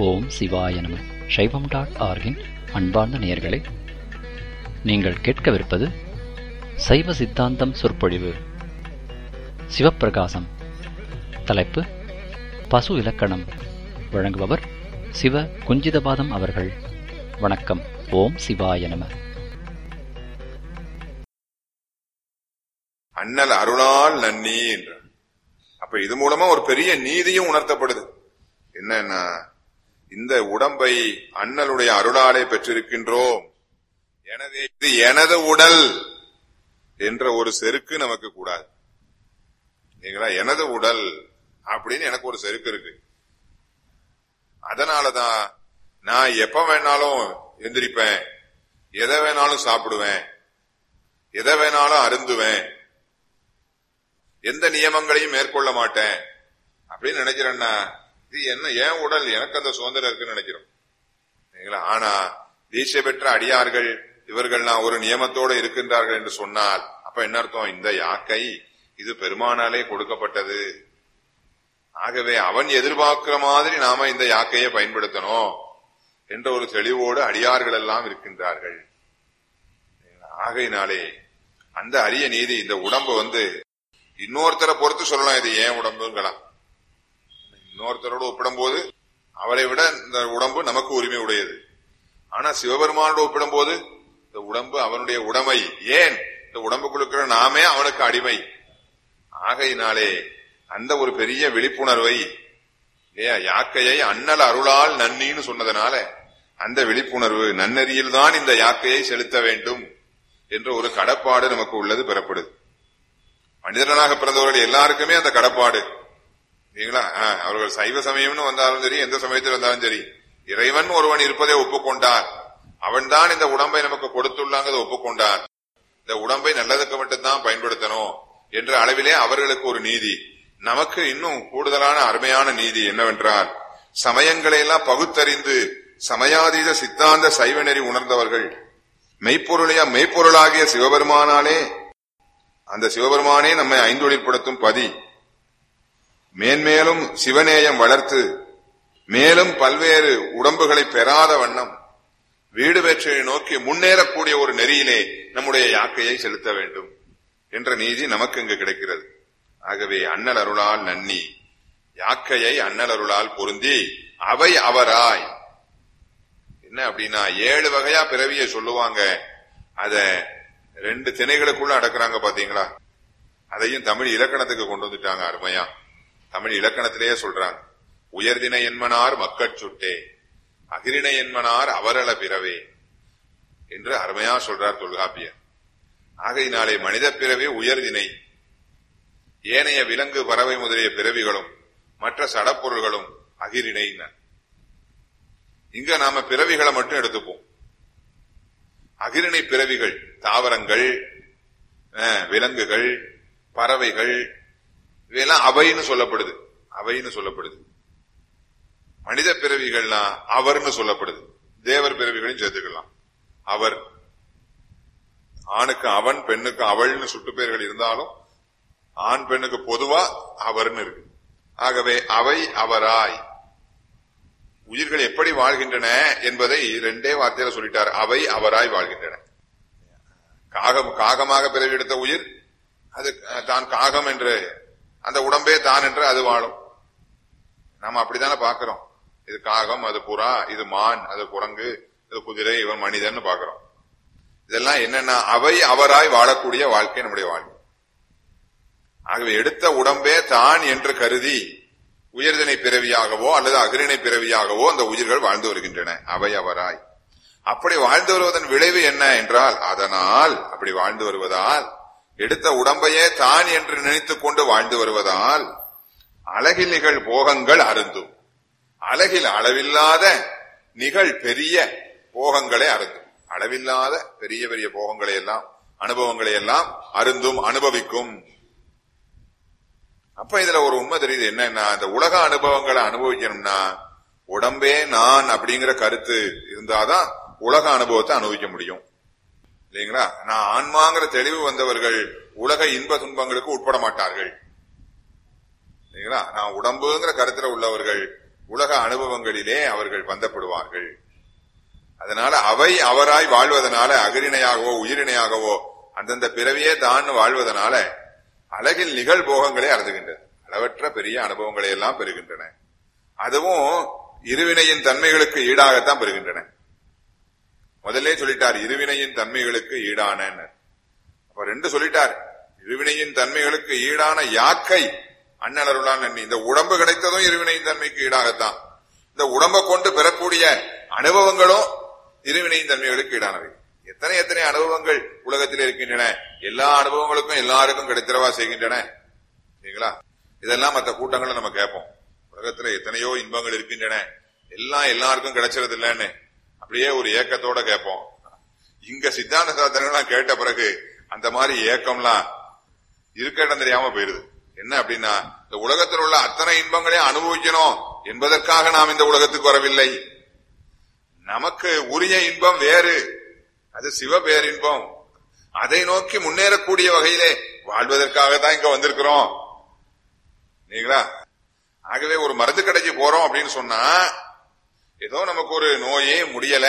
ஓம் சிவாய நம சைவம் டாட் ஆர்கின் அன்பார்ந்த நேயர்களே நீங்கள் கேட்கவிருப்பது சைவ சித்தாந்தம் சொற்பொழிவு சிவப்பிரகாசம் தலைப்பு பசு இலக்கணம் வழங்குபவர் சிவ குஞ்சிதபாதம் அவர்கள் வணக்கம் ஓம் சிவாய நம அண்ணல் அருளால் நன்னி என்றார் அப்ப இது மூலமா ஒரு பெரிய நீதியும் உணர்த்தப்படுது என்னன்னா இந்த உடம்பை அண்ணலுடைய அருளாலே பெற்றிருக்கின்றோம் எனவே இது எனது உடல் என்ற ஒரு செருக்கு நமக்கு கூடாது நீங்களா எனது உடல் அப்படின்னு எனக்கு ஒரு செருக்கு இருக்கு அதனாலதான் நான் எப்ப வேணாலும் எந்திரிப்பேன் எதை வேணாலும் சாப்பிடுவேன் எதை வேணாலும் அருந்துவேன் எந்த நியமங்களையும் மேற்கொள்ள மாட்டேன் அப்படின்னு நினைக்கிறேன்னா இது என்ன ஏன் உடல் எனக்கு அந்த சுதந்திரம் இருக்குன்னு நினைக்கிறோம் சரிங்களா? ஆனா தீட்சை பெற்ற அடியார்கள் இவர்கள்லாம் ஒரு நியமத்தோடு இருக்கின்றார்கள் என்று சொன்னால் அப்ப என்ன அர்த்தம் இந்த யாக்கை இது பெருமானாலே கொடுக்கப்பட்டது ஆகவே அவன் எதிர்பார்க்கிற மாதிரி நாம இந்த யாக்கையை பயன்படுத்தணும் என்ற ஒரு தெளிவோடு அடியார்கள் எல்லாம் இருக்கின்றார்கள் ஆகையினாலே அந்த அரிய நீதி இந்த உடம்பு வந்து இன்னொருத்தரை பொறுத்து சொல்லலாம் இது ஏன் உடம்புங்களாம் இன்னொருத்தரோடு ஒப்பிடும்போது அவரை விட இந்த உடம்பு நமக்கு உரிமை உடையது ஆனா சிவபெருமானோடு ஒப்பிடும்போது இந்த உடம்பு அவனுடைய உடைமை ஏன் இந்த உடம்புக்குள்ள நாமே அவனுக்கு அடிமை ஆகையினாலே அந்த ஒரு பெரிய விழிப்புணர்வை இல்லையா யாக்கையை அண்ணல் அருளால் நன்னின்னு சொன்னதனால அந்த விழிப்புணர்வு நன்னறியில் தான் இந்த யாக்கையை செலுத்த வேண்டும் என்ற ஒரு கடப்பாடு நமக்கு உள்ளது பெறப்படுது மனிதர்களாக பிறந்தவர்கள் எல்லாருக்குமே அந்த கடப்பாடு சரிங்களா ஆ, அவர்கள் சைவ சமயம்னு வந்தாலும் சரி எந்த சமயத்தில் வந்தாலும் சரி இறைவன் ஒருவன் இருப்பதை ஒப்புக்கொண்டார் அவன்தான் இந்த உடம்பை நமக்கு கொடுத்துள்ளாங்கிறத ஒப்புக்கொண்டார் இந்த உடம்பை நல்லதுக்கு மட்டும்தான் பயன்படுத்தணும் என்ற அளவிலே அவர்களுக்கு ஒரு நீதி நமக்கு இன்னும் கூடுதலான அருமையான நீதி என்னவென்றால் சமயங்களை எல்லாம் பகுத்தறிந்து சமயாதீத சித்தாந்த சைவ நெறி உணர்ந்தவர்கள் மெய்ப்பொருளையா மெய்ப்பொருளாகிய சிவபெருமானாலே அந்த சிவபெருமானே நம்மை ஐந்தொழிற்படுத்தும் பதி மேன்மேலும் சிவநேயம் வளர்த்து மேலும் பல்வேறு உடம்புகளை பெறாத வண்ணம் வீடு பெற்றை நோக்கி முன்னேறக்கூடிய ஒரு நெறியிலே நம்முடைய யாக்கையை செலுத்த வேண்டும் என்ற நீதி நமக்கு இங்கு கிடைக்கிறது ஆகவே அண்ணல் அருளால் நன்னி யாக்கையை அண்ணல் அருளால் பொருந்தி அவை அவராய் என்ன அப்படின்னா ஏழு வகையா பிறவியை சொல்லுவாங்க அத ரெண்டு திணைகளுக்குள்ள அடக்குறாங்க பாத்தீங்களா அதையும் தமிழ் இலக்கணத்துக்கு கொண்டு வந்துட்டாங்க அருமையா தமிழ் இலக்கணத்திலேயே சொல்றாங்க உயர்தின என்மனார் மக்கட் சுட்டே அகிரின என்மனார் அவரள பிறவே என்று அருமையா சொல்றார் தொல்காப்பியர் ஆகையினாலே மனித பிறவி உயர்தினை ஏனைய விலங்கு பறவை முதலிய பிறவிகளும் மற்ற சடப்பொருள்களும் அகிரினை இங்க நாம பிறவிகளை மட்டும் எடுத்துப்போம் அகிரிணை பிறவிகள் தாவரங்கள் அஹ், விலங்குகள் பறவைகள் இவையெல்லாம் அவைன்னு சொல்லப்படுது அவைன்னு சொல்லப்படுது மனித பிறவிகள்லாம் அவர்னு சொல்லப்படுது தேவர் பிறவிகளையும் சேர்த்துக்கலாம் அவர் ஆணுக்கு அவன் பெண்ணுக்கு அவள்னு சுட்டு பெயர்கள் இருந்தாலும் ஆண் பெண்ணுக்கு பொதுவா அவர்னு இருக்கு ஆகவே அவை அவராய் உயிர்கள் எப்படி வாழ்கின்றன என்பதை ரெண்டே வார்த்தையில சொல்லிட்டார் அவை அவராய் வாழ்கின்றன காகம் காகமாக பிறவி எடுத்த உயிர் அது அஹ், தான் காகம் என்று அந்த உடம்பே தான் என்று அது வாழும் நாம அப்படித்தானே பாக்குறோம் இது காகம் அது புறா இது மான் அது குரங்கு இது குதிரை இவன் மனிதன் பாக்குறோம் இதெல்லாம் என்னன்னா அவை அவராய் வாழக்கூடிய வாழ்க்கை நம்முடைய வாழ்க்கை ஆகவே எடுத்த உடம்பே தான் என்று கருதி உயர்தினை பிறவியாகவோ அல்லது அகிரிணை பிறவியாகவோ அந்த உயிர்கள் வாழ்ந்து வருகின்றன அவை அவராய் அப்படி வாழ்ந்து வருவதன் விளைவு என்ன என்றால் அதனால் அப்படி வாழ்ந்து வருவதால் எடுத்த உடம்பையே தான் என்று நினைத்துக் கொண்டு வாழ்ந்து வருவதால் அழகில் நிகழ் போகங்கள் அருந்தும் அழகில் அளவில்லாத நிகழ் பெரிய போகங்களை அருந்தும் அளவில்லாத பெரிய பெரிய போகங்களை எல்லாம் அனுபவங்களை எல்லாம் அருந்தும் அனுபவிக்கும் அப்ப இதுல ஒரு உண்மை தெரியுது என்னன்னா இந்த உலக அனுபவங்களை அனுபவிக்கணும்னா உடம்பே நான் அப்படிங்கிற கருத்து இருந்தாதான் உலக அனுபவத்தை அனுபவிக்க முடியும் இல்லைங்களா நான் ஆன்மாங்கிற தெளிவு வந்தவர்கள் உலக இன்ப துன்பங்களுக்கு உட்பட மாட்டார்கள் இல்லைங்களா நான் உடம்புங்கிற கருத்துல உள்ளவர்கள் உலக அனுபவங்களிலே அவர்கள் பந்தப்படுவார்கள் அதனால அவை அவராய் வாழ்வதனால அகிரிணையாகவோ உயிரிணையாகவோ அந்தந்த பிறவியே தான் வாழ்வதனால அழகில் நிகழ்போகங்களை அருந்துகின்றது அளவற்ற பெரிய அனுபவங்களை எல்லாம் பெறுகின்றன அதுவும் இருவினையின் தன்மைகளுக்கு ஈடாகத்தான் பெறுகின்றன முதல்ல சொல்லிட்டார் இருவினையின் தன்மைகளுக்கு ஈடான அப்ப ரெண்டு சொல்லிட்டார் இருவினையின் தன்மைகளுக்கு ஈடான யாக்கை அண்ணலருளான் நன்னி இந்த உடம்பு கிடைத்ததும் இருவினையின் தன்மைக்கு ஈடாகத்தான் இந்த உடம்பை கொண்டு பெறக்கூடிய அனுபவங்களும் இருவினையின் தன்மைகளுக்கு ஈடானவை எத்தனை எத்தனை அனுபவங்கள் உலகத்தில் இருக்கின்றன எல்லா அனுபவங்களுக்கும் எல்லாருக்கும் கிடைத்திரவா செய்கின்றன சரிங்களா இதெல்லாம் மற்ற கூட்டங்களை நம்ம கேட்போம் உலகத்துல எத்தனையோ இன்பங்கள் இருக்கின்றன எல்லாம் எல்லாருக்கும் கிடைச்சது இல்லைன்னு அப்படியே ஒரு ஏக்கத்தோட கேட்போம் இங்க சித்தாந்த சாத்திரங்கள்லாம் கேட்ட பிறகு அந்த மாதிரி ஏக்கம்லாம் இருக்க இடம் தெரியாம போயிருது என்ன அப்படின்னா இந்த உலகத்தில் உள்ள அத்தனை இன்பங்களையும் அனுபவிக்கணும் என்பதற்காக நாம் இந்த உலகத்துக்கு வரவில்லை நமக்கு உரிய இன்பம் வேறு அது சிவ பேரின்பம் அதை நோக்கி முன்னேறக்கூடிய வகையிலே வாழ்வதற்காக தான் இங்க வந்திருக்கிறோம் நீங்களா ஆகவே ஒரு மருந்து கடைக்கு போறோம் அப்படின்னு சொன்னா ஏதோ நமக்கு ஒரு நோயே முடியல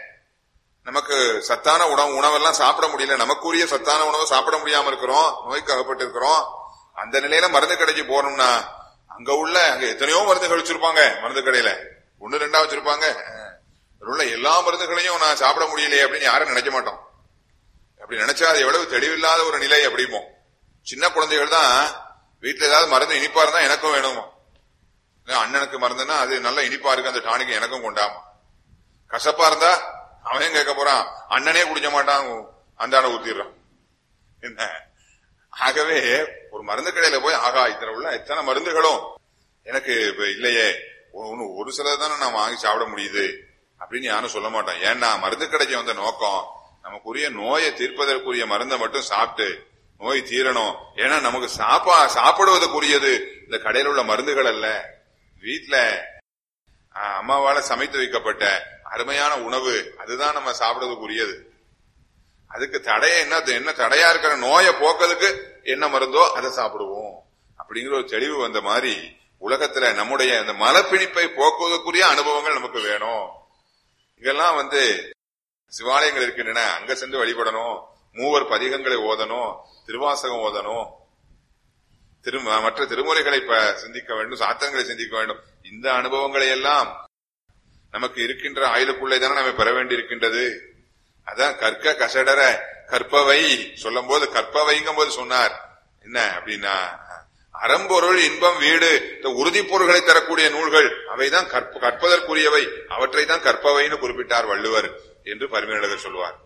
நமக்கு சத்தான உணவு உணவெல்லாம் சாப்பிட முடியல நமக்குரிய சத்தான உணவை சாப்பிட முடியாம இருக்கிறோம் நோய்க்கு அகப்பட்டு இருக்கிறோம் அந்த நிலையில மருந்து கடைக்கு போனோம்னா அங்க உள்ள அங்க எத்தனையோ மருந்துகள் வச்சிருப்பாங்க மருந்து கடையில ஒன்னு ரெண்டா வச்சிருப்பாங்க உள்ள எல்லா மருந்துகளையும் நான் சாப்பிட முடியலையே அப்படின்னு யாரும் நினைக்க மாட்டோம் அப்படி நினைச்சா அது எவ்வளவு தெளிவில்லாத ஒரு நிலை அப்படிமோ சின்ன குழந்தைகள் தான் வீட்டுல ஏதாவது மருந்து இனிப்பா இருந்தா எனக்கும் வேணுமோ அண்ணனுக்கு மருந்துன்னா அது நல்ல இனிப்பா இருக்கு அந்த டானிக்கு எனக்கும் கொண்டாமா கசப்பா இருந்தா அவன் கேட்க போறான் அண்ணனே குடிக்க மாட்டான் அந்தான ஊத்திடுறான் என்ன ஆகவே ஒரு மருந்து கடையில போய் ஆகா இத்தனை உள்ள எத்தனை மருந்துகளும் எனக்கு இப்ப இல்லையே ஒன்னு ஒரு சிலர் தானே நான் வாங்கி சாப்பிட முடியுது அப்படின்னு யாரும் சொல்ல மாட்டோம் ஏன்னா மருந்து கடைக்கு வந்த நோக்கம் நமக்குரிய நோயை தீர்ப்பதற்குரிய மருந்தை மட்டும் சாப்பிட்டு நோய் தீரணும் ஏன்னா நமக்கு சாப்பா சாப்பிடுவதற்குரியது இந்த கடையில் உள்ள மருந்துகள் அல்ல வீட்டுல அம்மாவால சமைத்து வைக்கப்பட்ட அருமையான உணவு அதுதான் நம்ம சாப்பிடுறதுக்குரியது அதுக்கு தடைய என்ன என்ன தடையா இருக்கிற நோயை போக்குறதுக்கு என்ன மருந்தோ அதை சாப்பிடுவோம் அப்படிங்கிற ஒரு தெளிவு வந்த மாதிரி உலகத்துல நம்முடைய அந்த மலப்பிணிப்பை போக்குவதற்குரிய அனுபவங்கள் நமக்கு வேணும் இதெல்லாம் வந்து சிவாலயங்கள் இருக்கின்றன அங்க சென்று வழிபடணும் மூவர் பதிகங்களை ஓதணும் திருவாசகம் ஓதணும் திரு மற்ற திருமுறைகளை சிந்திக்க வேண்டும் சாத்திரங்களை சிந்திக்க வேண்டும் இந்த அனுபவங்களை எல்லாம் நமக்கு இருக்கின்ற ஆயுளுக்குள்ளே தானே நம்ம பெற வேண்டி இருக்கின்றது அதான் கற்க கசடர கற்பவை சொல்லும் போது கற்பவைங்கும் போது சொன்னார் என்ன அப்படின்னா அறம்பொருள் இன்பம் வீடு இந்த உறுதி பொருள்களை தரக்கூடிய நூல்கள் அவைதான் கற்பதற்குரியவை அவற்றை தான் கற்பவைன்னு குறிப்பிட்டார் வள்ளுவர் என்று பரிமையாளர் சொல்லுவார்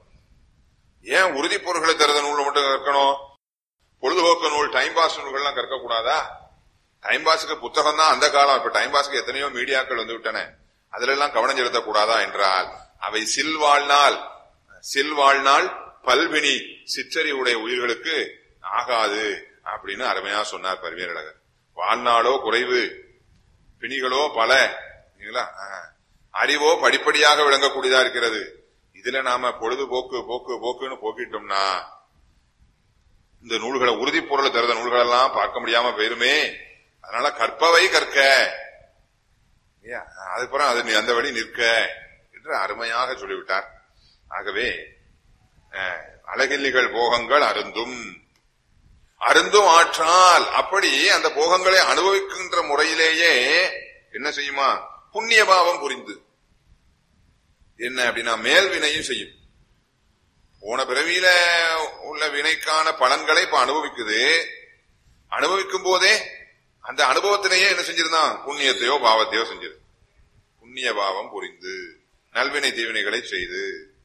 ஏன் உறுதி பொருள்களை தரத நூல் மட்டும் கற்கணும் பொழுதுபோக்கு நூல் டைம் பாஸ் நூல்கள்லாம் கற்க கூடாதா டைம் பாஸுக்கு புத்தகம் தான் அந்த காலம் இப்ப டைம் பாஸுக்கு எத்தனையோ மீடியாக்கள் வந்து விட்டன அதுல எல்லாம் கவனம் செலுத்தக்கூடாதா என்றால் அவை சில்வாழ்நாள் சில்வாழ்நாள் பல்வினி சிற்றறி உடைய உயிர்களுக்கு ஆகாது அப்படின்னு அருமையா சொன்னார் பரிமையழகர் வாழ்நாளோ குறைவு பிணிகளோ பல அறிவோ படிப்படியாக விளங்கக்கூடியதா இருக்கிறது இதுல நாம பொழுதுபோக்கு போக்கு போக்குன்னு போக்கிட்டோம்னா இந்த நூல்களை உறுதி பொருளை தருத நூல்கள் எல்லாம் பார்க்க முடியாம போயிருமே அதனால கற்பவை கற்க அதுக்கப்புறம் அது அந்த வழி நிற்க என்று அருமையாக சொல்லிவிட்டார் ஆகவே அழகில்லிகள் போகங்கள் அருந்தும் அருந்தும் ஆற்றால் அப்படி அந்த போகங்களை அனுபவிக்கின்ற முறையிலேயே என்ன செய்யுமா புண்ணிய பாவம் புரிந்து என்ன அப்படின்னா மேல் வினையும் செய்யும் போன பிறவியில உள்ள வினைக்கான பலன்களை இப்ப அனுபவிக்குது அனுபவிக்கும் போதே அந்த அனுபவத்திலேயே என்ன செஞ்சிருந்தான் புண்ணியத்தையோ பாவத்தையோ செஞ்சிரு புண்ணிய பாவம் புரிந்து நல்வினை தீவினைகளை செய்து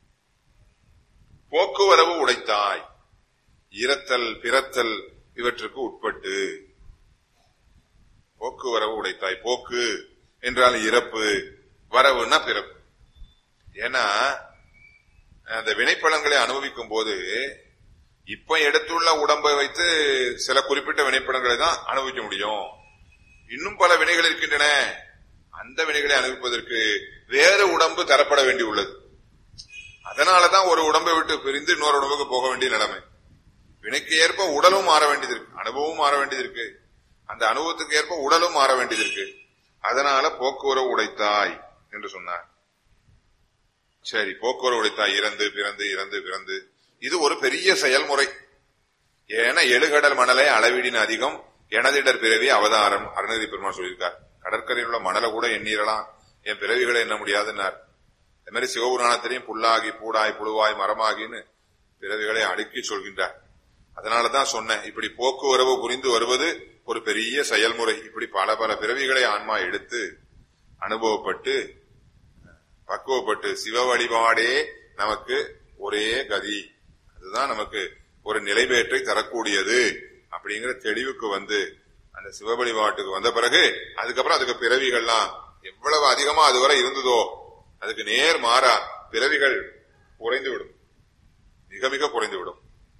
போக்குவரவு உடைத்தாய் இறத்தல் பிறத்தல் இவற்றுக்கு உட்பட்டு போக்குவரவு உடைத்தாய் போக்கு என்றால் இறப்பு வரவுன்னா பிறப்பு ஏன்னா அந்த வினைப்பலன்களை அனுபவிக்கும் போது இப்ப எடுத்துள்ள உடம்பை வைத்து சில குறிப்பிட்ட வினைப்படங்களை தான் அனுபவிக்க முடியும் இன்னும் பல வினைகள் இருக்கின்றன அந்த வினைகளை அனுபவிப்பதற்கு வேறு உடம்பு தரப்பட வேண்டியுள்ளது அதனாலதான் ஒரு உடம்பை விட்டு பிரிந்து இன்னொரு உடம்புக்கு போக வேண்டிய நிலைமை வினைக்கு ஏற்ப உடலும் மாற வேண்டியது இருக்கு அனுபவமும் மாற வேண்டியது இருக்கு அந்த அனுபவத்துக்கு ஏற்ப உடலும் மாற வேண்டியது இருக்கு அதனால போக்குவரவு உடைத்தாய் என்று சொன்னார் சரி போக்குவரவு உடைத்தாய் இறந்து பிறந்து இறந்து பிறந்து இது ஒரு பெரிய செயல்முறை ஏன்னா எழுகடல் மணலை அளவீடின் அதிகம் எனதிடர் பிறவி அவதாரம் அருணகிரி பெருமாள் சொல்லியிருக்கார் கடற்கரையில் உள்ள மணலை கூட எண்ணீரலாம் என் பிறவிகளை எண்ண முடியாதுன்னார் அதே மாதிரி சிவபுராணத்திலையும் புல்லாகி பூடாய் புழுவாய் மரமாகின்னு பிறவிகளை அடுக்கி சொல்கின்றார் அதனாலதான் சொன்னேன் இப்படி போக்குவரவு புரிந்து வருவது ஒரு பெரிய செயல்முறை இப்படி பல பல பிறவிகளை ஆன்மா எடுத்து அனுபவப்பட்டு பக்குவப்பட்டு சிவ வழிபாடே நமக்கு ஒரே கதி அதுதான் நமக்கு ஒரு நிலைபேற்றை தரக்கூடியது அப்படிங்கிற தெளிவுக்கு வந்து அந்த சிவ வழிபாட்டுக்கு வந்த பிறகு அதுக்கப்புறம் அதுக்கு பிறவிகள்லாம் எவ்வளவு அதிகமா அதுவரை இருந்ததோ அதுக்கு நேர் மாறா பிறவிகள் குறைந்து விடும் மிக மிக குறைந்து விடும்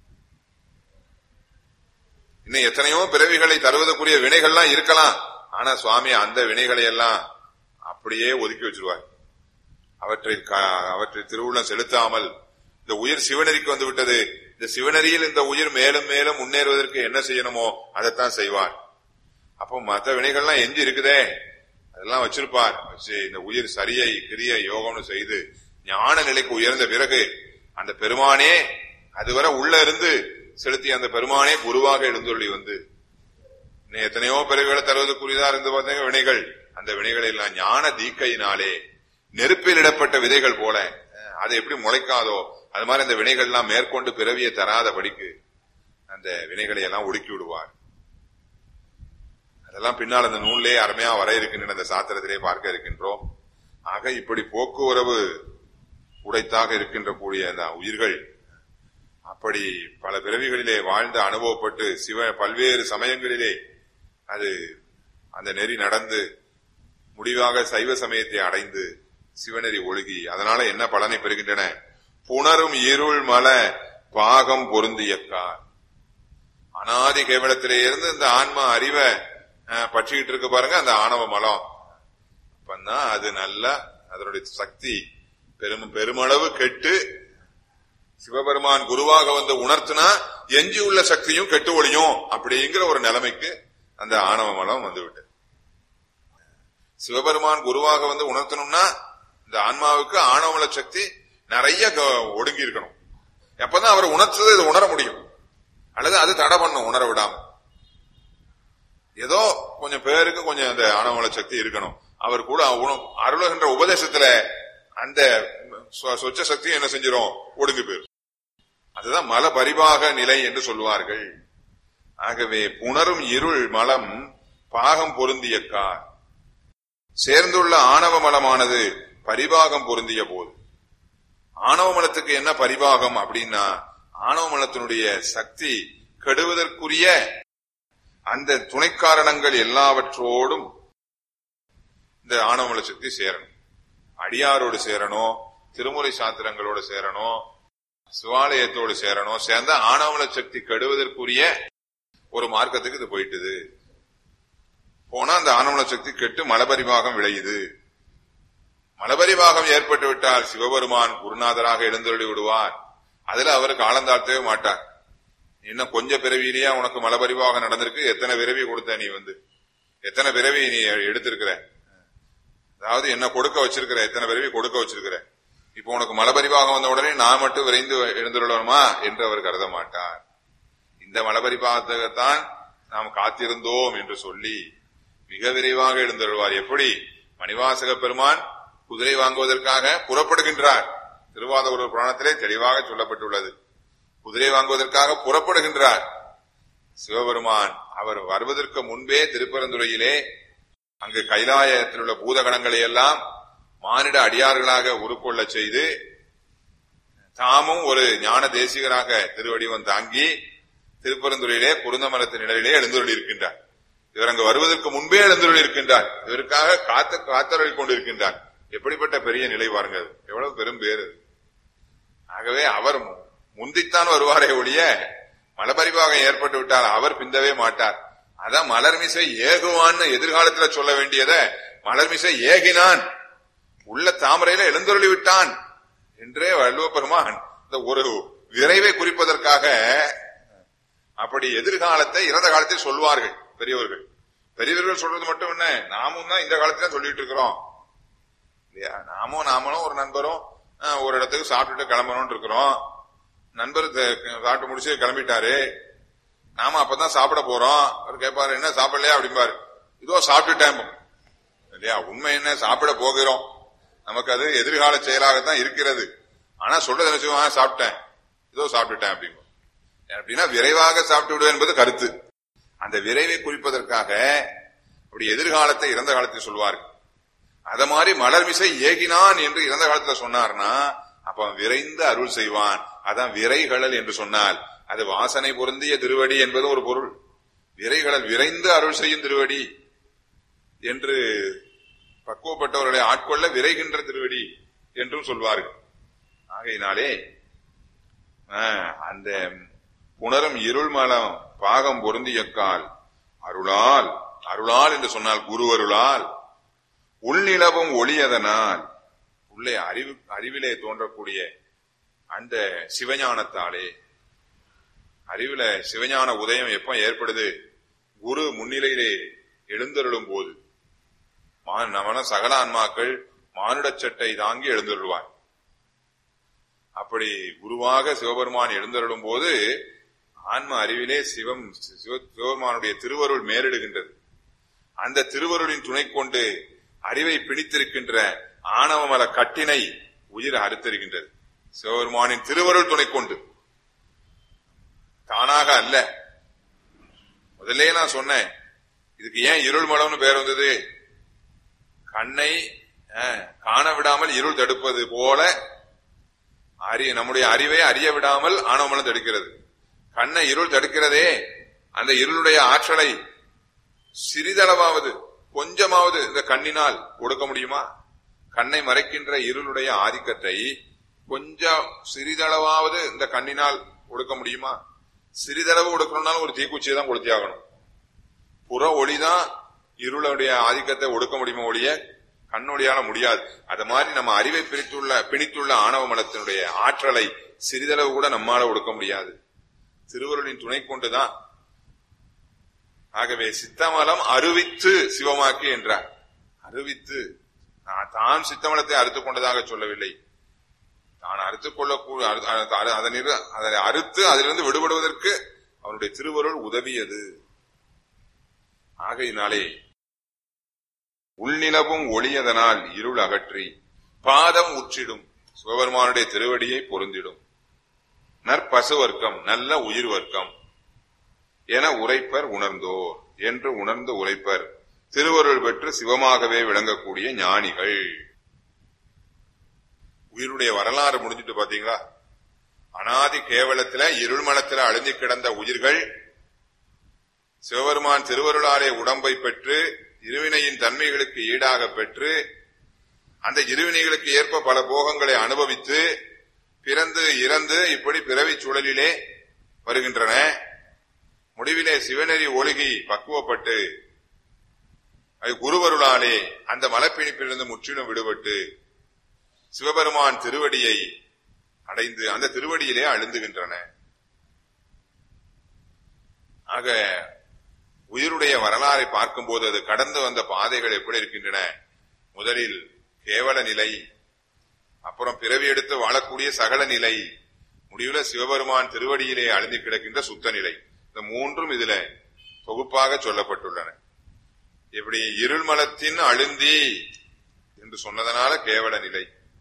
இன்னும் எத்தனையோ பிறவிகளை தருவதற்குரிய வினைகள்லாம் இருக்கலாம் ஆனா சுவாமி அந்த வினைகளை எல்லாம் அப்படியே ஒதுக்கி வச்சிருவார் அவற்றை க- அவற்றை திருவுள்ளம் செலுத்தாமல் இந்த உயிர் சிவநெறிக்கு வந்து விட்டது இந்த சிவநெறியில் இந்த உயிர் மேலும் மேலும் முன்னேறுவதற்கு என்ன செய்யணுமோ அதைத்தான் செய்வார் அப்போ மற்ற வினைகள்லாம் எஞ்சி இருக்குதே அதெல்லாம் வச்சிருப்பார் வச்சு இந்த உயிர் சரியை கிரிய யோகம்னு செய்து ஞான நிலைக்கு உயர்ந்த பிறகு அந்த பெருமானே அதுவரை உள்ள இருந்து செலுத்திய அந்த பெருமானே குருவாக எழுந்தொள்ளி வந்து இன்னும் எத்தனையோ பிறவிகளை தருவதற்குரியதா இருந்து பார்த்தீங்க வினைகள் அந்த வினைகளை எல்லாம் ஞான தீக்கையினாலே நெருப்பில் இடப்பட்ட விதைகள் போல அஹ், அது எப்படி முளைக்காதோ அது மாதிரி அந்த வினைகள் எல்லாம் மேற்கொண்டு பிறவியை தராதபடிக்கு அந்த வினைகளை எல்லாம் ஒடுக்கி விடுவார் அதெல்லாம் பின்னால் அந்த நூலிலே அருமையா வர இருக்கின்றன அந்த சாத்திரத்திலே பார்க்க இருக்கின்றோம் ஆக இப்படி போக்குவரவு உடைத்தாக இருக்கின்ற கூடிய அந்த உயிர்கள் அப்படி பல பிறவிகளிலே வாழ்ந்து அனுபவப்பட்டு சிவ பல்வேறு சமயங்களிலே அது அந்த நெறி நடந்து முடிவாக சைவ சமயத்தை அடைந்து சிவநெறி ஒழுகி அதனால என்ன பலனை பெறுகின்றன புணரும் இருள் மல பாகம் பொருந்தியக்கார் அனாதி கேவலத்திலே இருந்து இந்த ஆன்மா அறிவை அஹ், பற்றிக்கிட்டு இருக்கு பாருங்க அந்த ஆணவ மலம் அப்பந்தான் அது நல்லா அதனுடைய சக்தி பெரும் பெருமளவு கெட்டு சிவபெருமான் குருவாக வந்து உணர்த்தினா எஞ்சி உள்ள சக்தியும் கெட்டு ஒழியும் அப்படிங்கிற ஒரு நிலைமைக்கு அந்த ஆணவ மலம் வந்து விட்டது சிவபெருமான் குருவாக வந்து உணர்த்தணும்னா இந்த ஆன்மாவுக்கு ஆணவமல சக்தி நிறைய க- ஒடுங்கி இருக்கணும் எப்பதான் அவர் உணர்த்ததை இது உணர முடியும் அல்லது அது தடை பண்ணும் உணர விடாம ஏதோ கொஞ்சம் பேருக்கு கொஞ்சம் அந்த ஆணவமல சக்தி இருக்கணும் அவர் கூட உண- அருளுகின்ற உபதேசத்துல அந்த சொ- சொச்ச சக்தி என்ன செஞ்சிரும் ஒடுங்கி போயிரும் அதுதான் மல பரிபாக நிலை என்று சொல்வார்கள் ஆகவே புணரும் இருள் மலம் பாகம் பொருந்திய கார் சேர்ந்துள்ள ஆணவ மலமானது பரிபாகம் பொருந்திய போது ஆணவ மலத்துக்கு என்ன பரிபாகம் அப்படின்னா ஆணவ மலத்தினுடைய சக்தி கெடுவதற்குரிய அந்த துணை காரணங்கள் எல்லாவற்றோடும் இந்த ஆணவமல சக்தி சேரணும் அடியாரோடு சேரணும் திருமுறை சாத்திரங்களோடு சேரணும் சிவாலயத்தோடு சேரணும் சேர்ந்த ஆணவமல சக்தி கெடுவதற்குரிய ஒரு மார்க்கத்துக்கு இது போயிட்டுது போனா அந்த ஆணவமல சக்தி கெட்டு மலபரிபாகம் விளையுது மலபரிபாகம் ஏற்பட்டு விட்டால் சிவபெருமான் குருநாதராக எழுந்தருளி விடுவார் அதுல அவருக்கு ஆழந்தாழ்த்தவே மாட்டார் இன்னும் கொஞ்ச பிறவியிலேயே உனக்கு மலபரிபாகம் நடந்திருக்கு எத்தனை பிறவி கொடுத்த நீ வந்து எத்தனை பிறவி நீ எடுத்திருக்கிற அதாவது என்ன கொடுக்க வச்சிருக்கிற எத்தனை பிறவி கொடுக்க வச்சிருக்கிற இப்போ உனக்கு மலபரிபாகம் வந்த உடனே நான் மட்டும் விரைந்து எழுந்துள்ளணுமா என்று அவர் கருத மாட்டார் இந்த மலபரிபாகத்துக்குத்தான் நாம் காத்திருந்தோம் என்று சொல்லி மிக விரைவாக எழுந்தருள்வார் எப்படி மணிவாசக பெருமான் குதிரை வாங்குவதற்காக புறப்படுகின்றார் திருவாதூர் புராணத்திலே தெளிவாக சொல்லப்பட்டுள்ளது குதிரை வாங்குவதற்காக புறப்படுகின்றார் சிவபெருமான் அவர் வருவதற்கு முன்பே திருப்பரந்துறையிலே அங்கு கைலாயத்தில் உள்ள பூதகணங்களை எல்லாம் மானிட அடியார்களாக உருக்கொள்ள செய்து தாமும் ஒரு ஞான தேசிகராக திருவடிவம் தாங்கி திருப்பரந்துறையிலே குருந்த மரத்தின் நிழலிலே எழுந்துள்ளி இருக்கின்றார் இவர் அங்கு வருவதற்கு முன்பே எழுந்துள்ளி இருக்கின்றார் இவருக்காக காத்து காத்தருள் கொண்டிருக்கின்றார் எப்படிப்பட்ட பெரிய நிலை பாருங்கள் எவ்வளவு பெரும் பேர் அது. ஆகவே அவர் மு- முந்தித்தான் வருவாரே ஒழிய மலபரிவாகம் ஏற்பட்டு விட்டால் அவர் பிந்தவே மாட்டார் அதான் மலர்மிசை ஏகுவான்னு எதிர்காலத்துல சொல்ல வேண்டியத மலர்மிசை ஏகினான் உள்ள தாமரையில எழுந்தருளி விட்டான் என்றே வள்ளுவ பெருமான் இந்த ஒரு விரைவை குறிப்பதற்காக அப்படி எதிர்காலத்தை இறந்த காலத்தில் சொல்வார்கள் பெரியவர்கள் பெரியவர்கள் சொல்றது மட்டும் என்ன நாமும் தான் இந்த காலத்துல சொல்லிட்டு இருக்கிறோம் இல்லையா நாமும் நாமளும் ஒரு நண்பரும் அஹ், ஒரு இடத்துக்கு சாப்பிட்டுட்டு கிளம்பணும்னு இருக்கிறோம் நண்பர் த- சாப்பிட்டு முடிச்சு கிளம்பிட்டாரு நாம அப்பதான் சாப்பிட போறோம் அவர் கேட்பாரு என்ன சாப்பிடலையா அப்படிம்பாரு இதோ சாப்பிட்டுட்டேன் இல்லையா உண்மை என்ன சாப்பிட போகிறோம் நமக்கு அது எதிர்கால செயலாகத்தான் இருக்கிறது ஆனா சொல்றது என்ன செய்வோம், ஆ, சாப்பிட்டேன் இதோ சாப்பிட்டுட்டேன் அப்படிம்போம் அப்படின்னா விரைவாக சாப்பிட்டு விடுவேன் என்பது கருத்து அந்த விரைவை குறிப்பதற்காக அப்படி எதிர்காலத்தை இறந்த காலத்தை சொல்வார்கள் அத மாதிரி மலர்மிசை ஏகினான் என்று இறந்த காலத்துல சொன்னார்னா அப்ப அவன் விரைந்து அருள் செய்வான் அதான் விரைகழல் என்று சொன்னால் அது வாசனை பொருந்திய திருவடி என்பது ஒரு பொருள் விரைகழல் விரைந்து அருள் செய்யும் திருவடி என்று பக்குவப்பட்டவர்களை ஆட்கொள்ள விரைகின்ற திருவடி என்றும் சொல்வார்கள் ஆகையினாலே ஆஹ், அந்த புணரும் இருள்மலம் பாகம் பொருந்திய கால் அருளால் அருளால் என்று சொன்னால் குரு அருளால் உள்நிலவும் ஒளியதனால் உள்ளே அறிவு அறிவிலே தோன்றக்கூடிய அந்த சிவஞானத்தாலே அறிவில சிவஞான உதயம் எப்ப ஏற்படுது குரு முன்னிலையிலே எழுந்தருளும் போது மா- நமன சகல ஆன்மாக்கள் மானுடச் சட்டை தாங்கி எழுந்தருள்வார் அப்படி குருவாக சிவபெருமான் எழுந்தருளும் போது ஆன்ம அறிவிலே சிவம் சிவ- சிவபெருமானுடைய திருவருள் மேலிடுகின்றது அந்த திருவருளின் துணை கொண்டு அறிவை பிடித்திருக்கின்ற ஆணவமல கட்டினை உயிர் அறுத்திருக்கின்றது சிவபெருமானின் திருவருள் துணை கொண்டு தானாக அல்ல முதல்ல நான் சொன்னேன் இதுக்கு ஏன் இருள் மலம்னு பேர் வந்தது கண்ணை அஹ், காண விடாமல் இருள் தடுப்பது போல அறி நம்முடைய அறிவை அறிய விடாமல் ஆணவமலம் தடுக்கிறது கண்ணை இருள் தடுக்கிறதே அந்த இருளுடைய ஆற்றலை சிறிதளவாவது கொஞ்சமாவது இந்த கண்ணினால் கொடுக்க முடியுமா கண்ணை மறைக்கின்ற இருளுடைய ஆதிக்கத்தை கொஞ்சம் சிறிதளவாவது இந்த கண்ணினால் கொடுக்க முடியுமா சிறிதளவு கொடுக்கணும்னாலும் ஒரு தீக்குச்சியை தான் கொளுத்தி ஆகணும் புற ஒளிதான் இருளுடைய ஆதிக்கத்தை ஒடுக்க முடியுமா ஒழிய கண்ணொழியால முடியாது அது மாதிரி நம்ம அறிவை பிரித்துள்ள பிணித்துள்ள ஆணவ மலத்தினுடைய ஆற்றலை சிறிதளவு கூட நம்மால ஒடுக்க முடியாது திருவருளின் துணை கொண்டுதான் ஆகவே சித்தமலம் அருவித்து சிவமாக்கி என்றார் அருவித்து நான் தான் சித்தமலத்தை அறுத்துக் கொண்டதாக சொல்லவில்லை தான் அறுத்துக் கொள்ளக்கூடிய அறு- அறு- அறு- அதனை இரு- அதனை அறுத்து அதிலிருந்து விடுபடுவதற்கு அவனுடைய திருவருள் உதவியது ஆகையினாலே உள்நிலவும் ஒளியதனால் இருள் அகற்றி பாதம் உற்றிடும் சிவபெருமானுடைய திருவடியை பொருந்திடும் நற்பசு வர்க்கம் நல்ல உயிர் வர்க்கம் என உரைப்பர் உணர்ந்தோர் என்று உணர்ந்து உரைப்பர் திருவருள் பெற்று சிவமாகவே விளங்கக்கூடிய ஞானிகள் உயிருடைய வரலாறு முடிஞ்சிட்டு பாத்தீங்களா அனாதி கேவலத்துல இருள்மலத்துல அழிஞ்சு கிடந்த உயிர்கள் சிவபெருமான் திருவருளாலே உடம்பை பெற்று இருவினையின் தன்மைகளுக்கு ஈடாக பெற்று அந்த இருவினைகளுக்கு ஏற்ப பல போகங்களை அனுபவித்து பிறந்து இறந்து இப்படி பிறவிச் சூழலிலே வருகின்றன முடிவிலே சிவநெறி ஒழுகி பக்குவப்பட்டு அது குருவருளாலே அந்த மலப்பிணிப்பிலிருந்து முற்றிலும் விடுபட்டு சிவபெருமான் திருவடியை அடைந்து அந்த திருவடியிலே அழுந்துகின்றன ஆக உயிருடைய வரலாறை பார்க்கும்போது அது கடந்து வந்த பாதைகள் எப்படி இருக்கின்றன முதலில் கேவல நிலை அப்புறம் பிறவி எடுத்து வாழக்கூடிய சகல நிலை முடிவுல சிவபெருமான் திருவடியிலே அழுந்தி கிடக்கின்ற சுத்த நிலை இந்த மூன்றும் இதுல தொகுப்பாக சொல்லப்பட்டுள்ளன இப்படி இருள்மலத்தின் அழுந்தி என்று சொன்னதனால கேவல நிலை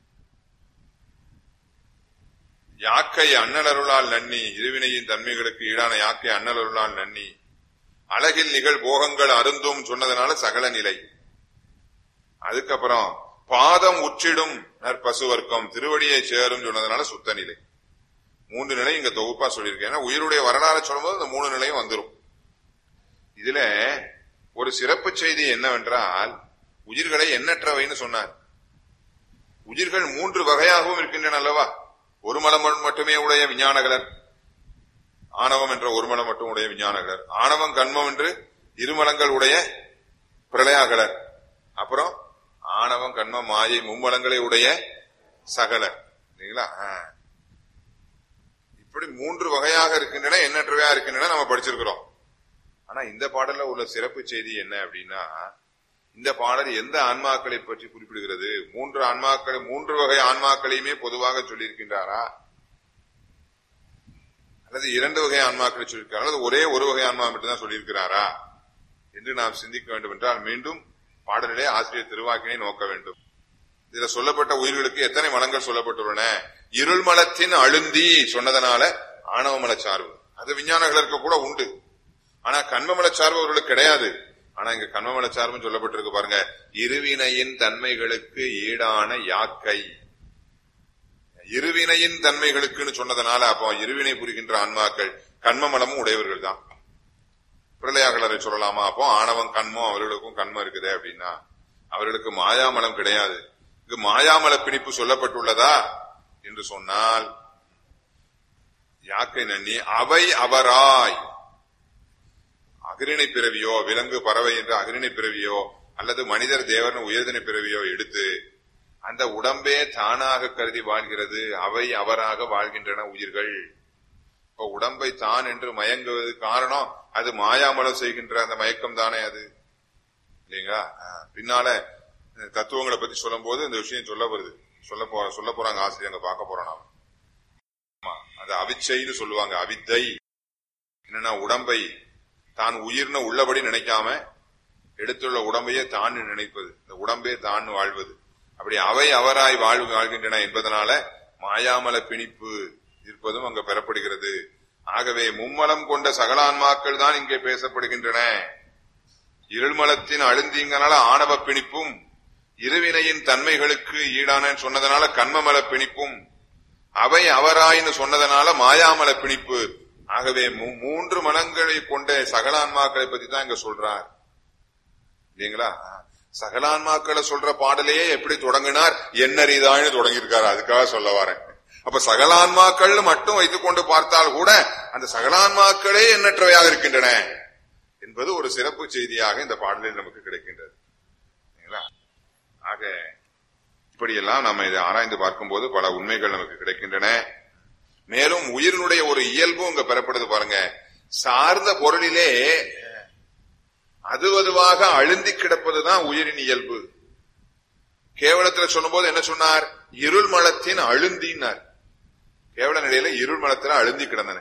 யாக்கை அண்ணலருளால் நன்னி இருவினையின் தன்மைகளுக்கு ஈடான யாக்கை அண்ணலருளால் நன்னி அழகில் நிகழ் போகங்கள் அருந்தும் சொன்னதனால சகல நிலை அதுக்கப்புறம் பாதம் உற்றிடும் நற்பசு வர்க்கம் திருவடியை சேரும் சொன்னதனால சுத்த நிலை மூன்று நிலை இங்க தொகுப்பா சொல்லியிருக்கேன் ஏன்னா உயிருடைய வரலாறு சொல்லும்போது இந்த மூணு நிலையும் வந்துரும் இதுல ஒரு சிறப்பு செய்தி என்னவென்றால் உயிர்களை எண்ணற்றவைன்னு சொன்னார் உயிர்கள் மூன்று வகையாகவும் இருக்கின்றன அல்லவா ஒரு மலம் மட்டுமே உடைய விஞ்ஞானகலர் ஆணவம் என்ற ஒரு மலம் மட்டும் உடைய விஞ்ஞானகலர் ஆணவம் கண்மம் என்று இருமலங்கள் உடைய பிரளயாகலர் அப்புறம் ஆணவம் கண்மம் மாயை மும்மலங்களை உடைய சகலர் இல்லைங்களா ஆ. இப்படி மூன்று வகையாக இருக்கின்றன எண்ணற்றவையா இருக்கின்றன நம்ம படிச்சிருக்கிறோம் ஆனா இந்த பாடல்ல உள்ள சிறப்பு செய்தி என்ன அப்படின்னா இந்த பாடல் எந்த ஆன்மாக்களை பற்றி குறிப்பிடுகிறது மூன்று ஆன்மாக்களை மூன்று வகை ஆன்மாக்களையுமே பொதுவாக சொல்லியிருக்கின்றாரா அல்லது இரண்டு வகை ஆன்மாக்களை சொல்லியிருக்காரா அல்லது ஒரே ஒரு வகை ஆன்மா மட்டும்தான் சொல்லியிருக்கிறாரா என்று நாம் சிந்திக்க வேண்டும் என்றால் மீண்டும் பாடலிலே ஆசிரியர் திருவாக்கினை நோக்க வேண்டும் இதுல சொல்லப்பட்ட உயிர்களுக்கு எத்தனை மலங்கள் சொல்லப்பட்டுள்ளன இருள் மலத்தின் அழுந்தி சொன்னதனால ஆணவ மலச்சார்பு அது விஞ்ஞானங்களுக்கு கூட உண்டு ஆனா கண்ம மலச்சார்பு அவர்களுக்கு கிடையாது ஆனா இங்க கண்ம மலச்சார்பு சொல்லப்பட்டிருக்கு பாருங்க இருவினையின் தன்மைகளுக்கு ஈடான யாக்கை இருவினையின் தன்மைகளுக்குன்னு சொன்னதனால அப்போ இருவினை புரிகின்ற ஆன்மாக்கள் கண்மமலமும் உடையவர்கள் தான் பிரளயாகலரை சொல்லலாமா அப்போ ஆணவம் கண்மம் அவர்களுக்கும் கண்மம் இருக்குது அப்படின்னா அவர்களுக்கு மாயாமலம் கிடையாது இங்கு மாயாமல பிணிப்பு சொல்லப்பட்டுள்ளதா என்று சொன்னால் யாக்கை நன்னி அவை அவராய் அகிரிணை பிறவியோ விலங்கு பறவை என்ற அகிரிணை பிறவியோ அல்லது மனிதர் தேவன் உயர்தினை பிறவியோ எடுத்து அந்த உடம்பே தானாக கருதி வாழ்கிறது அவை அவராக வாழ்கின்றன உயிர்கள் இப்ப உடம்பை தான் என்று மயங்குவது காரணம் அது மாயாமலம் செய்கின்ற அந்த மயக்கம் தானே அது இல்லைங்களா ஆஹ், பின்னால இந்த தத்துவங்களை பத்தி சொல்லும் போது இந்த விஷயம் சொல்ல வருது சொல்ல போற சொல்ல போறாங்க ஆசிரியர் அங்க பார்க்க போறோம் நாம ஆமா, அது அவிச்சைன்னு சொல்லுவாங்க அவித்தை என்னன்னா உடம்பை தான் உயிர்னு உள்ளபடி நினைக்காம எடுத்துள்ள உடம்பையே தான் நினைப்பது இந்த உடம்பே தான் வாழ்வது அப்படி அவை அவராய் வாழ்வு வாழ்கின்றன என்பதனால மாயாமல பிணிப்பு இருப்பதும் அங்க பெறப்படுகிறது ஆகவே மும்மலம் கொண்ட சகலான்மாக்கள் தான் இங்கே பேசப்படுகின்றன இருள்மலத்தின் அழுந்திங்கனால ஆணவ பிணிப்பும் இருவினையின் தன்மைகளுக்கு ஈடான சொன்னதனால கண்மமல பிணிப்பும் அவை அவராயின்னு சொன்னதனால மாயாமல பிணிப்பு ஆகவே மூ- மூன்று மனங்களை கொண்ட சகலான்மாக்களை பத்தி தான் இங்க சொல்றார் இல்லைங்களா சகலான்மாக்களை சொல்ற பாடலையே எப்படி தொடங்கினார் என்னறிதான்னு தொடங்கியிருக்காரு அதுக்காக சொல்ல வரேன் அப்ப சகலான்மாக்கள் மட்டும் வைத்துக் கொண்டு பார்த்தால் கூட அந்த சகலான்மாக்களே எண்ணற்றவையாக இருக்கின்றன என்பது ஒரு சிறப்பு செய்தியாக இந்த பாடலில் நமக்கு கிடைக்கின்றது சரிங்களா? ஆக இப்படியெல்லாம் நம்ம இதை ஆராய்ந்து பார்க்கும்போது பல உண்மைகள் நமக்கு கிடைக்கின்றன மேலும் உயிரினுடைய ஒரு இயல்பும் இங்க பெறப்படுது பாருங்க சார்ந்த பொருளிலே அது அதுவாக அழுந்தி கிடப்பதுதான் உயிரின் இயல்பு கேவலத்துல சொல்லும்போது என்ன சொன்னார் இருள் மலத்தின் அழுந்தினார் கேவல நிலையில இருள் மலத்துல அழுந்தி கிடந்தன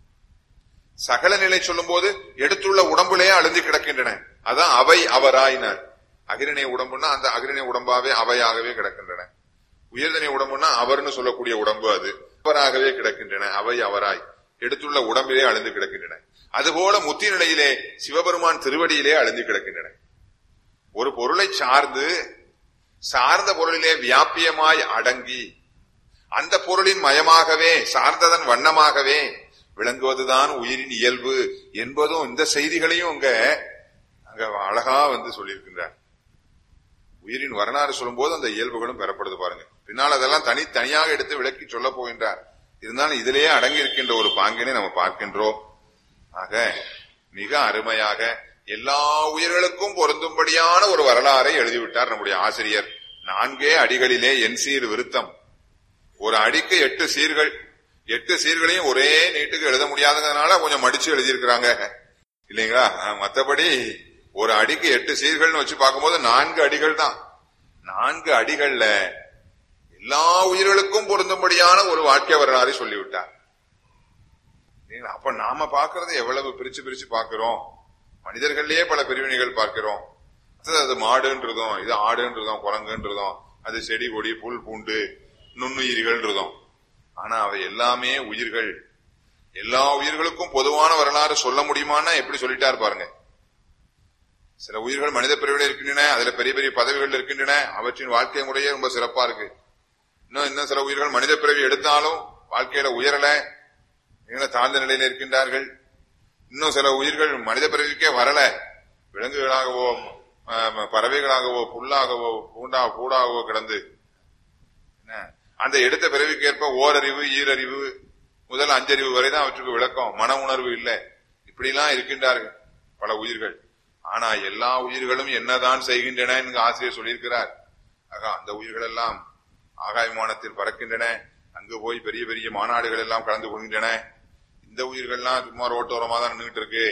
சகல நிலை சொல்லும்போது எடுத்துள்ள உடம்புலயே அழுந்தி கிடக்கின்றன அதான் அவை அவராயினார் அகிரிணை உடம்புன்னா அந்த அகிரிணை உடம்பாவே அவையாகவே கிடக்கின்றன உயர்தனை உடம்புன்னா அவர்னு சொல்லக்கூடிய உடம்பு அது அவராகவே கிடக்கின்றன அவை அவராய் எடுத்துள்ள உடம்பிலே அழுந்து கிடக்கின்றன அதுபோல முத்தி நிலையிலே சிவபெருமான் திருவடியிலே அழுந்து கிடக்கின்றன ஒரு பொருளை சார்ந்து சார்ந்த பொருளிலே வியாபியமாய் அடங்கி அந்த பொருளின் மயமாகவே சார்ந்ததன் வண்ணமாகவே விளங்குவதுதான் உயிரின் இயல்பு என்பதும் இந்த செய்திகளையும் அங்க அங்க அழகா வந்து சொல்லியிருக்கின்றார் உயிரின் வரலாறு சொல்லும்போது அந்த இயல்புகளும் பெறப்படுது பாருங்க பின்னால் அதெல்லாம் தனி தனியாக எடுத்து விளக்கி சொல்ல போகின்றார் இருந்தாலும் இதிலேயே அடங்கி இருக்கின்ற ஒரு பாங்கினை நம்ம பார்க்கின்றோம் ஆக மிக அருமையாக எல்லா உயிர்களுக்கும் பொருந்தும்படியான ஒரு வரலாறை எழுதிவிட்டார் நம்முடைய ஆசிரியர் நான்கே அடிகளிலே என் சீர் விருத்தம் ஒரு அடிக்கு எட்டு சீர்கள் எட்டு சீர்களையும் ஒரே நீட்டுக்கு எழுத முடியாததுனால கொஞ்சம் மடிச்சு எழுதியிருக்கிறாங்க இல்லைங்களா அஹ், மத்தபடி ஒரு அடிக்கு எட்டு சீர்கள்னு வச்சு பார்க்கும்போது நான்கு அடிகள் தான் நான்கு அடிகள்ல எல்லா உயிர்களுக்கும் பொருந்தும்படியான ஒரு வாழ்க்கை வரலாறை சொல்லிவிட்டார் இல்லைங்களா? அப்ப நாம பார்க்கறது எவ்வளவு பிரிச்சு பிரிச்சு பார்க்கிறோம் மனிதர்கள்லயே பல பிரிவினைகள் பார்க்கிறோம் அது அது மாடுன்றதும் இது ஆடுன்றதும் குரங்குன்றதும் அது செடி கொடி புல் பூண்டு நுண்ணுயிரிகள்ன்றதும் ஆனா அவை எல்லாமே உயிர்கள் எல்லா உயிர்களுக்கும் பொதுவான வரலாறு சொல்ல முடியுமான்னா எப்படி சொல்லிட்டார் பாருங்க சில உயிர்கள் மனித பிரிவில் இருக்கின்றன அதுல பெரிய பெரிய பதவிகள் இருக்கின்றன அவற்றின் வாழ்க்கை முறையே ரொம்ப சிறப்பா இருக்கு இன்னும் இன்னும் சில உயிர்கள் மனித பிறவி எடுத்தாலும் வாழ்க்கையில உயரல இன்னும் தாழ்ந்த நிலையில இருக்கின்றார்கள் இன்னும் சில உயிர்கள் மனித பிறவிக்கே வரல விலங்குகளாகவோ ஆஹ், பறவைகளாகவோ புல்லாகவோ பூண்டா பூடாகவோ கிடந்து என்ன, அந்த எடுத்த பிறவிக்கேற்ப ஓரறிவு ஈரறிவு முதல் அஞ்சறிவு வரைதான் அவற்றுக்கு விளக்கம் மன உணர்வு இல்லை இப்படிலாம் இருக்கின்றார்கள் பல உயிர்கள் ஆனா எல்லா உயிர்களும் என்னதான் செய்கின்றன என்று ஆசிரியர் சொல்லியிருக்கிறார் ஆக அந்த உயிர்கள் எல்லாம் ஆகாய விமானத்தில் பறக்கின்றன அங்கு போய் பெரிய பெரிய மாநாடுகள் எல்லாம் கலந்து கொள்கின்றன இந்த உயிர்கள்லாம் சும்மா ரோட்டோரமா தான் நின்றுட்டு இருக்கு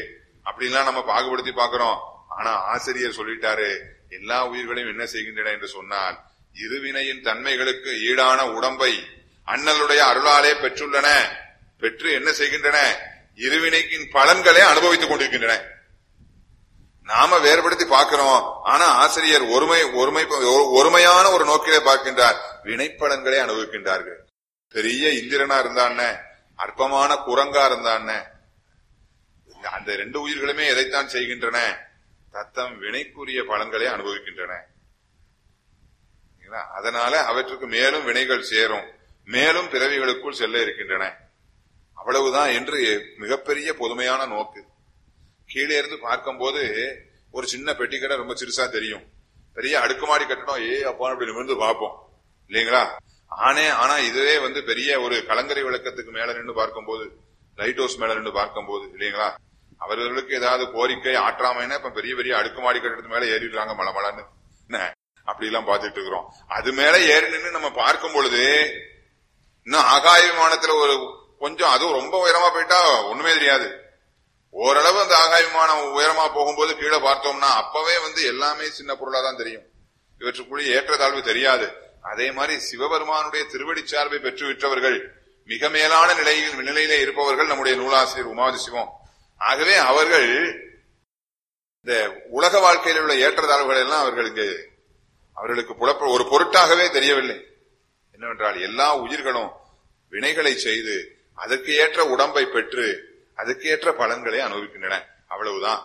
அப்படின்லாம் நம்ம பாகுபடுத்தி பார்க்கிறோம் ஆனா ஆசிரியர் சொல்லிட்டாரு எல்லா உயிர்களையும் என்ன செய்கின்றன என்று சொன்னால் இருவினையின் தன்மைகளுக்கு ஈடான உடம்பை அண்ணலுடைய அருளாலே பெற்றுள்ளன பெற்று என்ன செய்கின்றன இருவினைக்கின் பலன்களை அனுபவித்துக் கொண்டிருக்கின்றன நாம வேறுபடுத்தி பார்க்கிறோம் ஆனா ஆசிரியர் ஒருமை ஒருமை ஒருமையான ஒரு நோக்கிலே பார்க்கின்றார் வினைப்பலன்களை அனுபவிக்கின்றார்கள் பெரிய இந்திரனா இருந்தான்ன அற்பமான குரங்கா இருந்தான்ன அந்த ரெண்டு உயிர்களுமே எதைத்தான் செய்கின்றன தத்தம் வினைக்குரிய பலன்களை அனுபவிக்கின்றன சரிங்களா? அதனால அவற்றுக்கு மேலும் வினைகள் சேரும் மேலும் பிறவிகளுக்குள் செல்ல இருக்கின்றன அவ்வளவுதான் என்று மிகப்பெரிய பொதுமையான நோக்கு கீழே இருந்து பார்க்கும்போது ஒரு சின்ன பெட்டி கடை ரொம்ப சிறுசா தெரியும் பெரிய அடுக்குமாடி கட்டடம் ஏ அப்பா அப்படி நிமிர்ந்து பார்ப்போம் இல்லைங்களா ஆனே ஆனா இதுவே வந்து பெரிய ஒரு கலங்கரை விளக்கத்துக்கு மேல நின்று பார்க்கும்போது லைட் ஹவுஸ் மேல நின்று பார்க்கும்போது இல்லைங்களா அவர்களுக்கு ஏதாவது கோரிக்கை ஆற்றாமைன்னா இப்ப பெரிய பெரிய அடுக்குமாடி கட்டடத்து மேல ஏறிடுறாங்க மலமலன்னு என்ன அப்படி எல்லாம் பார்த்துட்டு இருக்கிறோம் அது மேல ஏறி நின்று நம்ம பார்க்கும் பொழுது இன்னும் ஆகாய விமானத்துல ஒரு கொஞ்சம் அதுவும் ரொம்ப உயரமா போயிட்டா ஒண்ணுமே தெரியாது ஓரளவு அந்த ஆகாய விமானம் உயரமா போகும்போது கீழே பார்த்தோம்னா அப்பவே வந்து எல்லாமே சின்ன பொருளா தான் தெரியும் இவற்றுக்குள்ளே ஏற்றத்தாழ்வு தெரியாது அதே மாதிரி சிவபெருமானுடைய திருவடி சார்பை பெற்று விற்றவர்கள் மிக மேலான நிலையில் நிலையிலே இருப்பவர்கள் நம்முடைய நூலாசிரியர் உமாவதி சிவம் ஆகவே அவர்கள் இந்த உலக வாழ்க்கையில் உள்ள ஏற்றத்தாழ்வுகள் எல்லாம் அவர்கள் இங்கு அவர்களுக்கு புலப்ப ஒரு பொருட்டாகவே தெரியவில்லை என்னவென்றால் எல்லா உயிர்களும் வினைகளை செய்து அதற்கு ஏற்ற உடம்பை பெற்று அதுக்கு ஏற்ற பலன்களை அனுபவிக்கின்றன அவ்வளவுதான்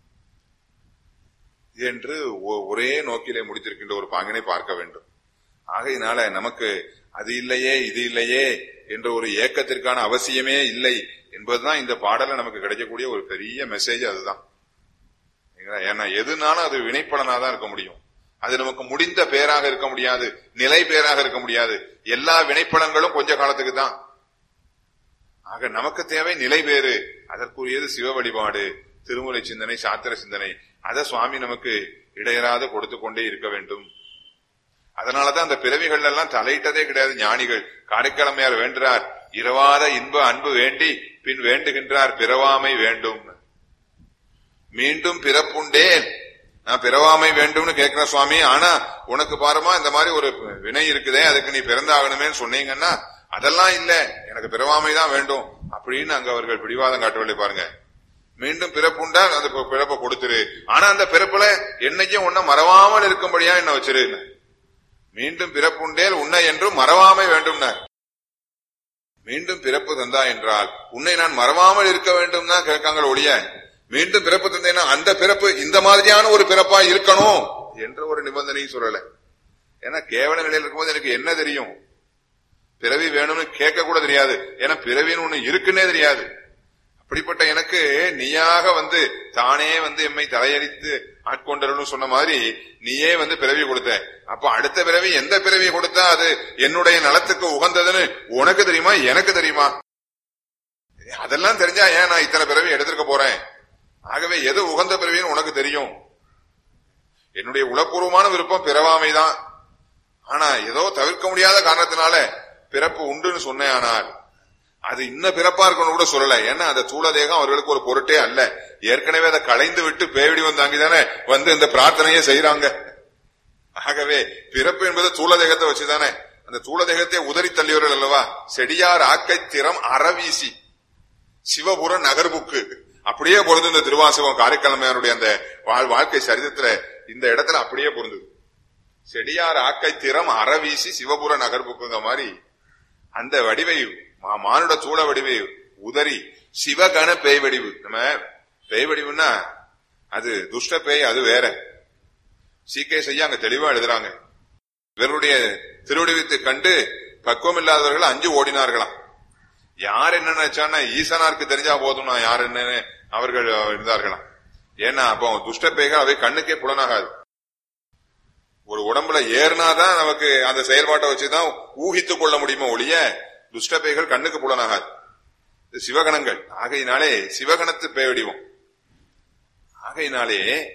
என்று ஒ- ஒரே நோக்கிலே முடித்திருக்கின்ற ஒரு பாங்கினை பார்க்க வேண்டும் ஆகையினால நமக்கு அது இல்லையே இது இல்லையே என்ற ஒரு ஏக்கத்திற்கான அவசியமே இல்லை என்பதுதான் இந்த பாடல நமக்கு கிடைக்கக்கூடிய ஒரு பெரிய மெசேஜ் அதுதான் சரிங்களா? ஏன்னா எதுனாலும் அது வினைப்பலனா தான் இருக்க முடியும் அது நமக்கு முடிந்த பேராக இருக்க முடியாது நிலை பேராக இருக்க முடியாது எல்லா வினைப்பலன்களும் கொஞ்ச காலத்துக்கு தான் ஆக நமக்கு தேவை நிலை பேறு அதற்குரியது சிவ வழிபாடு திருமுறை சிந்தனை சாத்திர சிந்தனை அதை சுவாமி நமக்கு இடையராது கொடுத்து கொண்டே இருக்க வேண்டும் அதனாலதான் அந்த பிறவிகள் எல்லாம் தலையிட்டதே கிடையாது ஞானிகள் காரைக்கிழமையார் வேண்டுறார் இரவாத இன்ப அன்பு வேண்டி பின் வேண்டுகின்றார் பிறவாமை வேண்டும் மீண்டும் பிறப்புண்டேன் நான் பிறவாமை வேண்டும்னு கேட்கிற சுவாமி ஆனா உனக்கு பாருமா இந்த மாதிரி ஒரு வினை இருக்குதே அதுக்கு நீ பிறந்தாகணுமேன்னு சொன்னீங்கன்னா அதெல்லாம் இல்ல எனக்கு பிறவாமை தான் வேண்டும் அப்படின்னு அங்க அவர்கள் பிடிவாதம் காட்டவில்லை பாருங்க மீண்டும் பிறப்புண்டா அந்த பி- பிறப்பை கொடுத்துரு ஆனா அந்த பிறப்புல என்னைக்கும் உன்னை மறவாமல் இருக்கும்படியா என்ன வச்சிரு மீண்டும் பிறப்புண்டேல் உன்னை என்றும் மறவாமை வேண்டும்னார் மீண்டும் பிறப்பு தந்தா என்றால் உன்னை நான் மறவாமல் இருக்க வேண்டும் தான் கேட்காங்க ஒழிய மீண்டும் பிறப்பு தந்தேன்னா அந்த பிறப்பு இந்த மாதிரியான ஒரு பிறப்பா இருக்கணும் என்ற ஒரு நிபந்தனையும் சொல்லல ஏன்னா கேவல நிலையில் இருக்கும்போது எனக்கு என்ன தெரியும் பிறவி வேணும்னு கேட்க கூட தெரியாது ஏன்னா பிறவின்னு ஒண்ணு இருக்குன்னே தெரியாது அப்படிப்பட்ட எனக்கு நீயாக வந்து தானே வந்து எம்மை தலையடித்து ஆட்கொண்டருன்னு சொன்ன மாதிரி நீயே வந்து பிறவி கொடுத்த அப்ப அடுத்த பிறவி எந்த பிறவி கொடுத்தா அது என்னுடைய நலத்துக்கு உகந்ததுன்னு உனக்கு தெரியுமா எனக்கு தெரியுமா அதெல்லாம் தெரிஞ்சா ஏன் நான் இத்தனை பிறவி எடுத்திருக்க போறேன் ஆகவே எது உகந்த பிறவின்னு உனக்கு தெரியும் என்னுடைய உளப்பூர்வமான விருப்பம் பிறவாமைதான் ஆனா ஏதோ தவிர்க்க முடியாத காரணத்தினால பிறப்பு உண்டுன்னு சொன்னேன் ஆனால் அது இன்ன பிறப்பா இருக்கணும் கூட சொல்லல ஏன்னா அந்த தூள தேகம் அவர்களுக்கு ஒரு பொருட்டே அல்ல ஏற்கனவே அதை களைந்து விட்டு பேவிடி வந்தாங்க தானே வந்து இந்த பிரார்த்தனையை செய்யறாங்க ஆகவே பிறப்பு என்பது தூள தேகத்தை வச்சுதானே அந்த தூள தேகத்தை உதறி தள்ளியவர்கள் அல்லவா செடியார் ஆக்கை திறம் அறவீசி சிவபுர நகர்புக்கு அப்படியே பொருது இந்த திருவாசகம் காரைக்கிழமையாருடைய அந்த வாழ்- வாழ்க்கை சரிதத்துல இந்த இடத்துல அப்படியே பொருந்தது செடியார் ஆக்கை திறம் அறவீசி சிவபுர நகர்புக்குங்க மாதிரி அந்த வடிவை மா- மானுட சூழ வடிவை உதறி சிவகண பேய் வடிவு நம்ம பேய் வடிவுன்னா அது துஷ்ட பேய் அது வேற சீக்கே செய்ய அங்க தெளிவா எழுதுறாங்க இவருடைய திருவடிவத்தை கண்டு பக்குவம் இல்லாதவர்கள் அஞ்சு ஓடினார்களாம் யார் என்ன நினைச்சான்னா ஈசனாருக்கு தெரிஞ்சா போதும் நான் யார் என்னன்னு அவர்கள் இருந்தார்களாம் ஏன்னா அப்போ துஷ்ட பேய்கள் அவை கண்ணுக்கே புலனாகாது ஒரு உடம்புல ஏறினாதான் நமக்கு அந்த செயல்பாட்டை வச்சுதான் ஊகித்துக் கொள்ள முடியுமோ ஒழிய துஷ்ட பேய்கள் கண்ணுக்கு புலனாகாது இது சிவகணங்கள் ஆகையினாலே சிவகணத்து பேய் வடிவம் ஆகையினாலே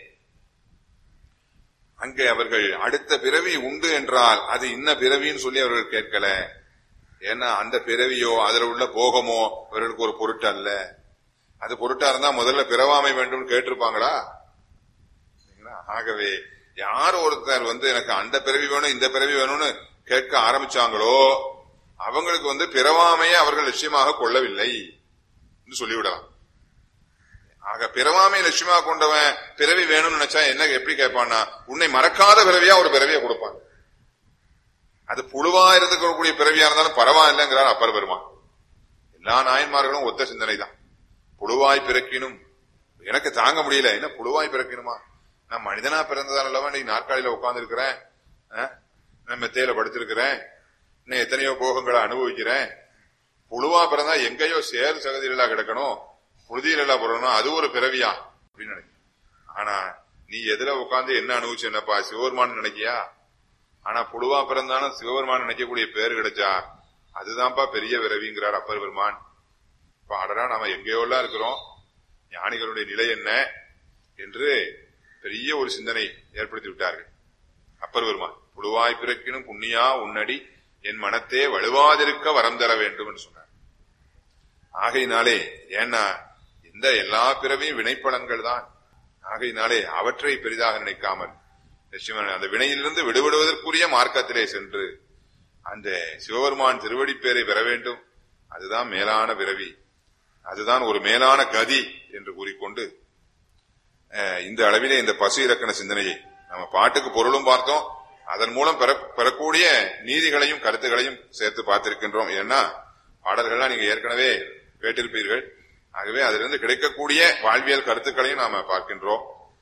அங்கே அவர்கள் அடுத்த பிறவி உண்டு என்றால் அது இன்ன பிறவின்னு சொல்லி அவர்கள் கேட்கல ஏன்னா அந்த பிறவியோ அதுல உள்ள போகமோ அவர்களுக்கு ஒரு பொருட்டு அல்ல அது பொருட்டா இருந்தா முதல்ல பிறவாமை வேண்டும் கேட்டிருப்பாங்களா சரிங்களா? ஆகவே யார் ஒருத்தர் வந்து எனக்கு அந்த பிறவி வேணும் இந்த பிறவி வேணும்னு கேட்க ஆரம்பிச்சாங்களோ அவங்களுக்கு வந்து பிறவாமையை அவர்கள் லட்சியமாக கொள்ளவில்லை என்று சொல்லிவிடலாம் ஆக பிறவாமை லட்சியமாக கொண்டவன் பிறவி வேணும்னு நினைச்சா என்ன எப்படி கேட்பான்னா உன்னை மறக்காத பிறவியா ஒரு பிறவியை கொடுப்பான் அது புழுவா இருக்கக்கூடிய பிறவியா இருந்தாலும் பரவாயில்லைங்கிறார் அப்பர் பெருமான் எல்லா நாயன்மார்களும் ஒத்த சிந்தனை தான் புழுவாய் பிறக்கினும் எனக்கு தாங்க முடியல என்ன புழுவாய் பிறக்கணுமா நான் மனிதனா பிறந்ததால் அல்லவா நீ நாற்காலியில உட்கார்ந்து இருக்கிறேன் நான் மெத்தையில படுத்திருக்கிறேன் இன்னும் எத்தனையோ போகங்களை அனுபவிக்கிறேன் புழுவா பிறந்தா எங்கேயோ சேர் சகதியிலா கிடக்கணும் புழுதியிலா பிறக்கணும் அது ஒரு பிறவியா அப்படின்னு நினைக்கிறேன் ஆனா நீ எதுல உட்கார்ந்து என்ன அனுபவிச்சு என்னப்பா சிவபெருமான் நினைக்கியா ஆனா புழுவா பிறந்தாலும் சிவபெருமான் நினைக்கக்கூடிய பேர் கிடைச்சா அதுதான்ப்பா பெரிய பிறவிங்கிறார் அப்பர் பெருமான் பாடரா நாம எங்கேயோலாம் இருக்கிறோம் ஞானிகளுடைய நிலை என்ன என்று பெரிய ஒரு சிந்தனை ஏற்படுத்தி விட்டார்கள் அப்பர் பெருமான் புழுவாய் பிறக்கினும் புண்ணியா உன்னடி என் மனத்தே வலுவாதிருக்க வரம் தர வேண்டும் என்று சொன்னார் ஆகையினாலே ஏன்னா இந்த எல்லா பிறவியும் வினைப்பலன்கள் தான் ஆகையினாலே அவற்றை பெரிதாக நினைக்காமல் நிச்சயமாக அந்த வினையிலிருந்து விடுபடுவதற்குரிய மார்க்கத்திலே சென்று அந்த சிவபெருமான் திருவடி பேரை பெற வேண்டும் அதுதான் மேலான பிறவி அதுதான் ஒரு மேலான கதி என்று கூறிக்கொண்டு அஹ், இந்த அளவிலே இந்த பசு இலக்கண சிந்தனையை நம்ம பாட்டுக்கு பொருளும் பார்த்தோம் அதன் மூலம் பெற பெறக்கூடிய நீதிகளையும் கருத்துகளையும் சேர்த்து பார்த்திருக்கின்றோம் ஏன்னா பாடல்கள்லாம் நீங்க ஏற்கனவே கேட்டிருப்பீர்கள் ஆகவே அதிலிருந்து கிடைக்கக்கூடிய வாழ்வியல் கருத்துக்களையும் நாம பார்க்கின்றோம்